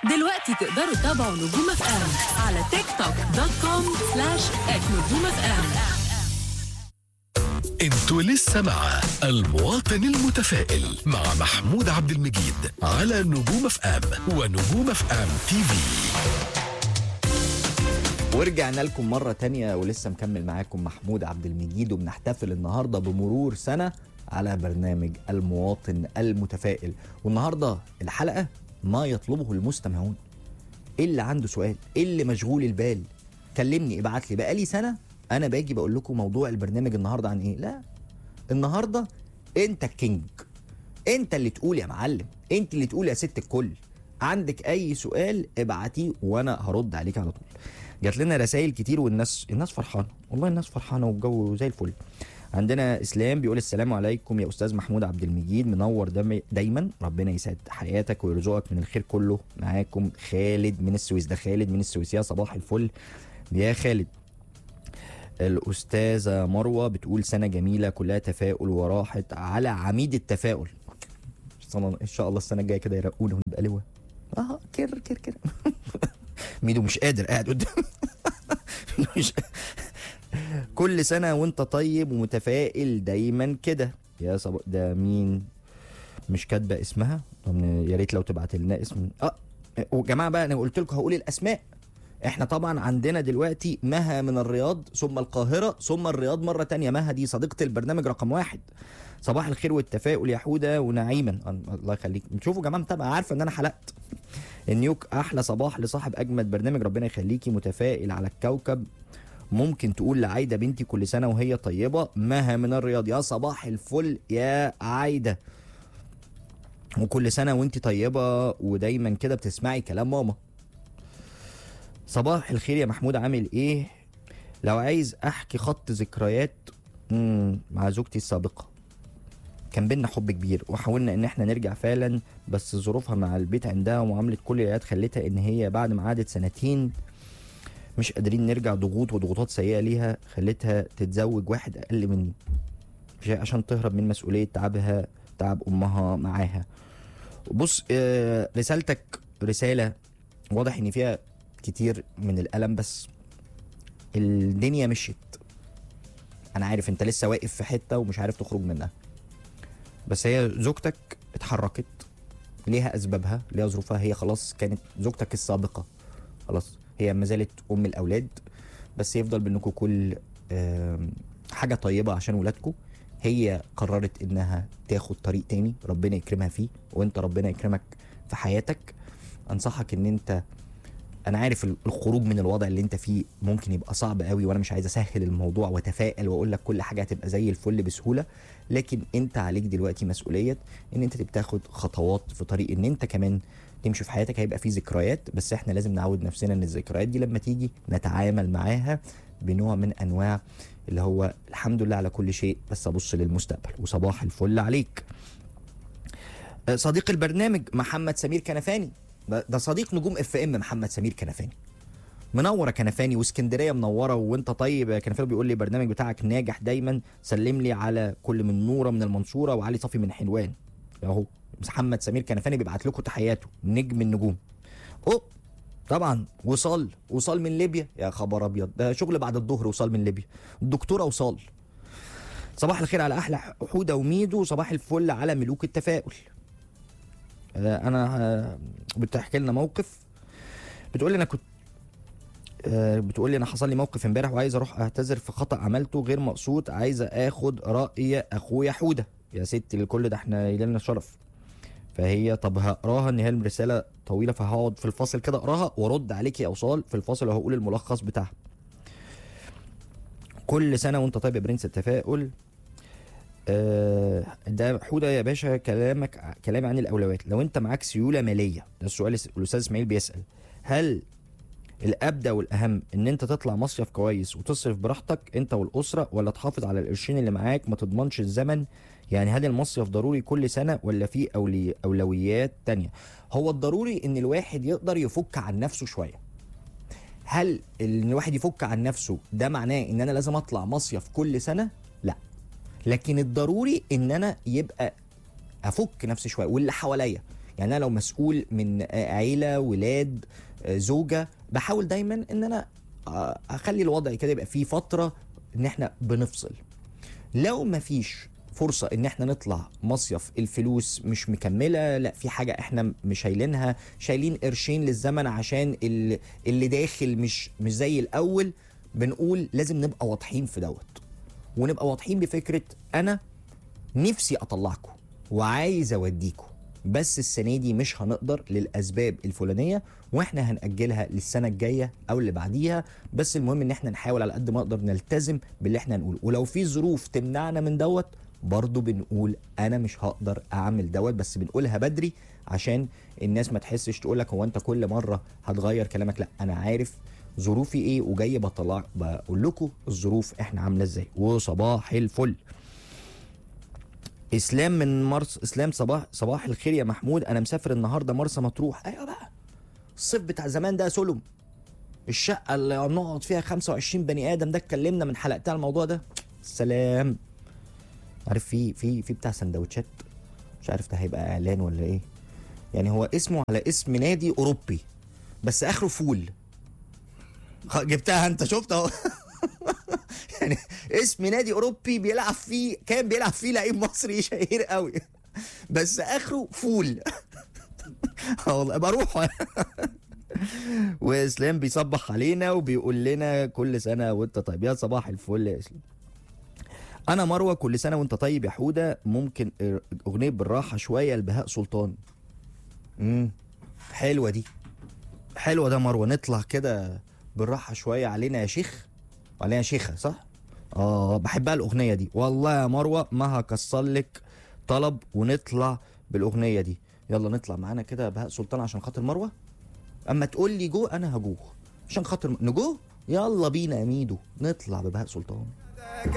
دلوقتي تقدروا تتابعوا نجوم اف ام على تيك توك دوت كوم سلاش ات نجوم اف ام انتوا لسه مع المواطن المتفائل مع محمود عبد المجيد على نجوم اف ام ونجوم اف ام تي في ورجعنا لكم مرة تانية ولسه مكمل معاكم محمود عبد المجيد وبنحتفل النهاردة بمرور سنة على برنامج المواطن المتفائل والنهاردة الحلقة ما يطلبه المستمعون ايه اللي عنده سؤال ايه اللي مشغول البال كلمني ابعت لي بقالي سنة انا باجي بقول لكم موضوع البرنامج النهاردة عن ايه لا النهاردة انت الكينج انت اللي تقول يا معلم انت اللي تقول يا ست الكل عندك اي سؤال ابعتيه وانا هرد عليك على طول جات لنا رسائل كتير والناس الناس فرحانه والله الناس فرحانه والجو زي الفل عندنا اسلام بيقول السلام عليكم يا استاذ محمود عبد المجيد منور دم دايما ربنا يسعد حياتك ويرزقك من الخير كله معاكم خالد من السويس ده خالد من السويس يا صباح الفل يا خالد الأستاذة مروة بتقول سنة جميلة كلها تفاؤل وراحة على عميد التفاؤل إن شاء الله السنة الجاية كده يرقونا ونبقى لواء اه كر كر كر ميدو مش قادر قاعد قدام مش كل سنة وانت طيب ومتفائل دايما كده يا صب... ده مين مش كاتبة اسمها طب يا ريت لو تبعت لنا اسم اه وجماعة بقى انا قلت لكم هقول الاسماء احنا طبعا عندنا دلوقتي مها من الرياض ثم القاهرة ثم الرياض مرة تانية مها دي صديقة البرنامج رقم واحد صباح الخير والتفاؤل يا حودة ونعيما الله يخليك شوفوا يا جماعة متابعة عارفة ان انا حلقت النيوك احلى صباح لصاحب اجمد برنامج ربنا يخليكي متفائل على الكوكب ممكن تقول لعايده بنتي كل سنه وهي طيبه مها من الرياض يا صباح الفل يا عايده وكل سنه وانت طيبه ودايما كده بتسمعي كلام ماما صباح الخير يا محمود عامل ايه لو عايز احكي خط ذكريات مم، مع زوجتي السابقه كان بينا حب كبير وحاولنا ان احنا نرجع فعلا بس ظروفها مع البيت عندها ومعامله كل العيال خلتها ان هي بعد ما قعدت سنتين مش قادرين نرجع ضغوط وضغوطات سيئه ليها خلتها تتزوج واحد اقل مني مش عشان تهرب من مسؤوليه تعبها تعب امها معاها بص آه، رسالتك رساله واضح ان فيها كتير من الالم بس الدنيا مشيت انا عارف انت لسه واقف في حته ومش عارف تخرج منها بس هي زوجتك اتحركت ليها اسبابها ليها ظروفها هي خلاص كانت زوجتك السابقه خلاص هي ما زالت ام الاولاد بس يفضل بينكم كل آم، حاجه طيبه عشان ولادكم هي قررت انها تاخد طريق تاني ربنا يكرمها فيه وانت ربنا يكرمك في حياتك انصحك ان انت انا عارف ال- الخروج من الوضع اللي انت فيه ممكن يبقى صعب قوي وانا مش عايز اسهل الموضوع واتفائل واقول لك كل حاجه هتبقى زي الفل بسهوله لكن انت عليك دلوقتي مسؤوليه ان انت تاخد خطوات في طريق ان انت كمان تمشي في حياتك هيبقى في ذكريات بس احنا لازم نعود نفسنا ان الذكريات دي لما تيجي نتعامل معاها بنوع من انواع اللي هو الحمد لله على كل شيء بس ابص للمستقبل وصباح الفل عليك آه، صديق البرنامج محمد سمير كنفاني ده ده صديق نجوم اف ام محمد سمير كنفاني منوره كنفاني واسكندريه منوره وانت طيب يا كنفاني بيقول لي البرنامج بتاعك ناجح دايما سلم لي على كل من نوره من المنصوره وعلي صافي من حلوان اهو محمد سمير كنفاني بيبعت لكم تحياته نجم النجوم اوه طبعا وصال وصال من ليبيا يا خبر ابيض ده شغل بعد الظهر وصال من ليبيا الدكتوره وصال صباح الخير على احلى حوده وميدو صباح الفل على ملوك التفاؤل آه، انا آه، بتحكي لنا موقف بتقول لي انا كنت آه، بتقول لي انا حصل لي موقف امبارح وعايز اروح اعتذر في خطا عملته غير مقصود عايزه اخد راي اخويا حوده يا ستي الكل ده احنا لنا شرف فهي طب هقراها ان هي الرساله طويله فهقعد في الفاصل كده اقراها وارد عليك يا اوصال في الفاصل وهقول الملخص بتاعها كل سنه وانت طيب يا برنس التفاؤل آه، ده حوده يا باشا كلامك ع- كلام عن الاولويات لو انت معاك سيوله ماليه ده السؤال الس- الاستاذ اسماعيل بيسال هل الابدى والاهم ان انت تطلع مصيف كويس وتصرف براحتك انت والاسره ولا تحافظ على القرشين اللي معاك ما تضمنش الزمن يعني هل المصيف ضروري كل سنه ولا في أولي اولويات تانية هو الضروري ان الواحد يقدر يفك عن نفسه شويه هل ان الواحد يفك عن نفسه ده معناه ان انا لازم اطلع مصيف كل سنه لا لكن الضروري ان انا يبقى افك نفسي شويه واللي حواليا يعني انا لو مسؤول من آه، عيله ولاد آه، زوجه بحاول دايما ان انا آه، اخلي الوضع كده يبقى فيه فتره ان احنا بنفصل لو مفيش فرصة ان احنا نطلع مصيف الفلوس مش مكملة لا في حاجة احنا مش شايلينها شايلين قرشين للزمن عشان ال- اللي داخل مش مش زي الاول بنقول لازم نبقى واضحين في دوت ونبقى واضحين بفكرة انا نفسي اطلعكم وعايز اوديكم بس السنه دي مش هنقدر للاسباب الفلانيه واحنا هنأجلها للسنه الجايه او اللي بعديها بس المهم ان احنا نحاول على قد ما نقدر نلتزم باللي احنا هنقوله ولو في ظروف تمنعنا من دوت برضه بنقول انا مش هقدر اعمل دوت بس بنقولها بدري عشان الناس ما تحسش تقول لك هو انت كل مره هتغير كلامك لا انا عارف ظروفي ايه وجاي بطلع بقول لكم الظروف احنا عامله ازاي وصباح الفل اسلام من مرس اسلام صباح صباح الخير يا محمود انا مسافر النهارده مرسى مطروح ايوه بقى الصيف بتاع زمان ده يا سلم الشقه اللي نقعد فيها 25 بني ادم ده اتكلمنا من حلقتها على الموضوع ده سلام عارف في في في بتاع سندوتشات مش عارف ده هيبقى اعلان ولا ايه يعني هو اسمه على اسم نادي اوروبي بس اخره فول خ- جبتها انت شفت اهو يعني اسم نادي اوروبي بيلعب فيه كان بيلعب فيه لعيب مصري شهير قوي بس اخره فول آه والله بروح واسلام بيصبح علينا وبيقول لنا كل سنه وانت طيب يا صباح الفل يا اسلام انا مروه كل سنه وانت طيب يا حوده ممكن اغنيه بالراحه شويه لبهاء سلطان امم حلوه دي حلوه ده مروه نطلع كده بالراحه شويه علينا يا شيخ علينا يا شيخه صح اه بحبها الاغنيه دي والله يا مروه ما هكسر لك طلب ونطلع بالاغنيه دي يلا نطلع معانا كده بهاء سلطان عشان خاطر مروه اما تقول لي جو انا هجوه عشان خاطر نجو يلا بينا يا ميدو نطلع ببهاء سلطان